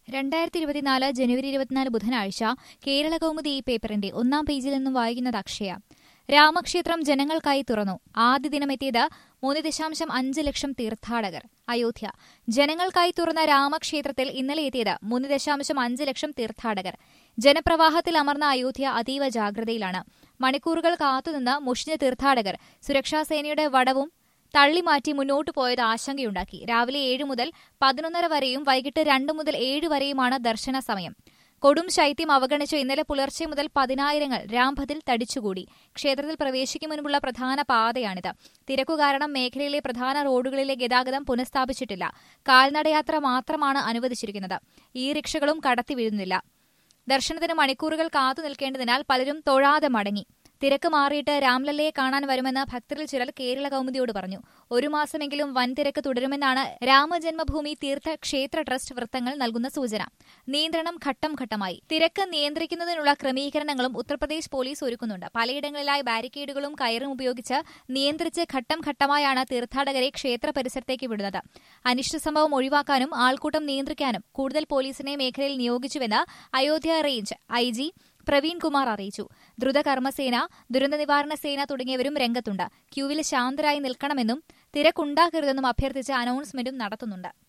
രണ്ടായിരത്തി ഇരുപത്തിനാല് ജനുവരി ഇരുപത്തിനാല് ബുധനാഴ്ച കേരള കൗമുദി ഈ പേപ്പറിന്റെ ഒന്നാം പേജിൽ നിന്നും വായിക്കുന്നത് അക്ഷയ രാമക്ഷേത്രം ജനങ്ങൾക്കായി തുറന്നു ആദ്യ ദിനമെത്തിയത് മൂന്ന് ദശാംശം അഞ്ച് ലക്ഷം തീർത്ഥാടകർ അയോധ്യ ജനങ്ങൾക്കായി തുറന്ന രാമക്ഷേത്രത്തിൽ ഇന്നലെ എത്തിയത് മൂന്ന് ദശാംശം അഞ്ച് ലക്ഷം തീർത്ഥാടകർ ജനപ്രവാഹത്തിൽ അമർന്ന അയോധ്യ അതീവ ജാഗ്രതയിലാണ് മണിക്കൂറുകൾ കാത്തുനിന്ന് മുഷിഞ്ഞ തീർത്ഥാടകർ സുരക്ഷാസേനയുടെ വടവും തള്ളിമാറ്റി മുന്നോട്ടു പോയത് ആശങ്കയുണ്ടാക്കി രാവിലെ ഏഴ് മുതൽ പതിനൊന്നര വരെയും വൈകിട്ട് രണ്ട് മുതൽ ഏഴ് വരെയുമാണ് ദർശന സമയം കൊടും ശൈത്യം അവഗണിച്ച് ഇന്നലെ പുലർച്ചെ മുതൽ പതിനായിരങ്ങൾ രാംഭത്തിൽ തടിച്ചുകൂടി ക്ഷേത്രത്തിൽ പ്രവേശിക്കും മുൻപുള്ള പ്രധാന പാതയാണിത് തിരക്കു കാരണം മേഖലയിലെ പ്രധാന റോഡുകളിലെ ഗതാഗതം പുനഃസ്ഥാപിച്ചിട്ടില്ല കാൽനടയാത്ര മാത്രമാണ് അനുവദിച്ചിരിക്കുന്നത് ഈ റിക്ഷകളും കടത്തി വീഴുന്നില്ല ദർശനത്തിന് മണിക്കൂറുകൾ കാത്തു നിൽക്കേണ്ടതിനാൽ പലരും തൊഴാതെ മടങ്ങി തിരക്ക് മാറിയിട്ട് രാംലല്ലയെ കാണാൻ വരുമെന്ന് ഭക്തരിൽ ചിലർ കേരള കൗമുദിയോട് പറഞ്ഞു ഒരു മാസമെങ്കിലും വൻ തിരക്ക് തുടരുമെന്നാണ് രാമജന്മഭൂമി തീർത്ഥ ക്ഷേത്ര ട്രസ്റ്റ് വൃത്തങ്ങൾ നൽകുന്ന സൂചന നിയന്ത്രണം ഘട്ടം ഘട്ടമായി തിരക്ക് നിയന്ത്രിക്കുന്നതിനുള്ള ക്രമീകരണങ്ങളും ഉത്തർപ്രദേശ് പോലീസ് ഒരുക്കുന്നുണ്ട് പലയിടങ്ങളിലായി ബാരിക്കേഡുകളും കയറും ഉപയോഗിച്ച് നിയന്ത്രിച്ച് ഘട്ടം ഘട്ടമായാണ് തീർത്ഥാടകരെ ക്ഷേത്ര പരിസരത്തേക്ക് വിടുന്നത് അനിഷ്ട സംഭവം ഒഴിവാക്കാനും ആൾക്കൂട്ടം നിയന്ത്രിക്കാനും കൂടുതൽ പോലീസിനെ മേഖലയിൽ നിയോഗിച്ചുവെന്ന് Ayodhya range I G Praveen Kumar അറിയിച്ചു ദ്രുതകർമ്മസേന ദുരന്ത നിവാരണ സേന തുടങ്ങിയവരും രംഗത്തുണ്ട് ക്യൂവിൽ ശാന്തരായി നിൽക്കണമെന്നും തിരക്കുണ്ടാക്കരുതെന്നും അഭ്യർത്ഥിച്ച് അനൗൺസ്മെന്റും നടത്തുന്നുണ്ട്